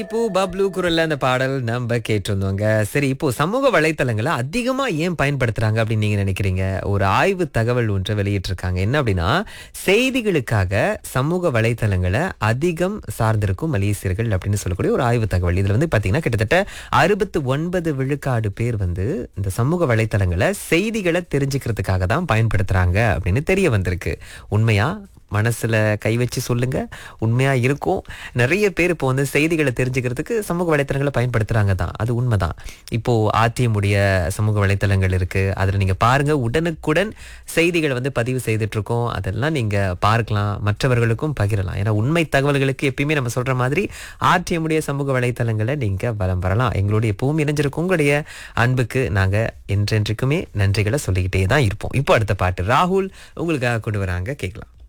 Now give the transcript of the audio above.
இப்போ பப்ளு குரல்ல அந்த பாடல் நம்ம கேட்டிருந்தோங்க சரி இப்போ சமூக வலைத்தளங்களை அதிகமா ஏன் பயன்படுத்துறாங்க அப்படின்னு நீங்க நினைக்கிறீங்க ஒரு ஆய்வு தகவல் ஒன்று வெளியிட்டிருக்காங்க என்ன அப்படின்னா செய்திகளுக்காக சமூக வலைத்தளங்களை அதிகம் சார்ந்திருக்கும் மலேசியர்கள் அப்படின்னு சொல்லக்கூடிய ஒரு ஆய்வு தகவல் இதுல வந்து பாத்தீங்கன்னா கிட்டத்தட்ட அறுபத்து ஒன்பது விழுக்காடு பேர் வந்து இந்த சமூக வலைத்தளங்களை செய்திகளை தெரிஞ்சுக்கிறதுக்காக தான் பயன்படுத்துறாங்க அப்படின்னு தெரிய வந்திருக்கு உண்மையா மனசுல கை வச்சு சொல்லுங்க உண்மையா இருக்கும் நிறைய பேர் இப்போ வந்து செய்திகளை தெரிஞ்சுக்கிறதுக்கு சமூக வலைத்தளங்களை பயன்படுத்துறாங்க தான் அது உண்மைதான் இப்போ ஆத்தியமுடைய சமூக வலைத்தளங்கள் இருக்கு அதுல நீங்க பாருங்க உடனுக்குடன் செய்திகளை வந்து பதிவு செய்துட்டு இருக்கோம் அதெல்லாம் நீங்க பார்க்கலாம் மற்றவர்களுக்கும் பகிரலாம் ஏன்னா உண்மை தகவல்களுக்கு எப்பயுமே நம்ம சொல்ற மாதிரி ஆர்டிஎம்முடைய சமூக வலைத்தளங்களை நீங்க வலம் வரலாம் எங்களுடைய எப்பவும் இணைஞ்சிருக்கும் உங்களுடைய அன்புக்கு நாங்க என்றென்றைக்குமே நன்றிகளை சொல்லிக்கிட்டே தான் இருப்போம் இப்போ அடுத்த பாட்டு ராகுல் உங்களுக்காக கொண்டு வராங்க கேட்கலாம்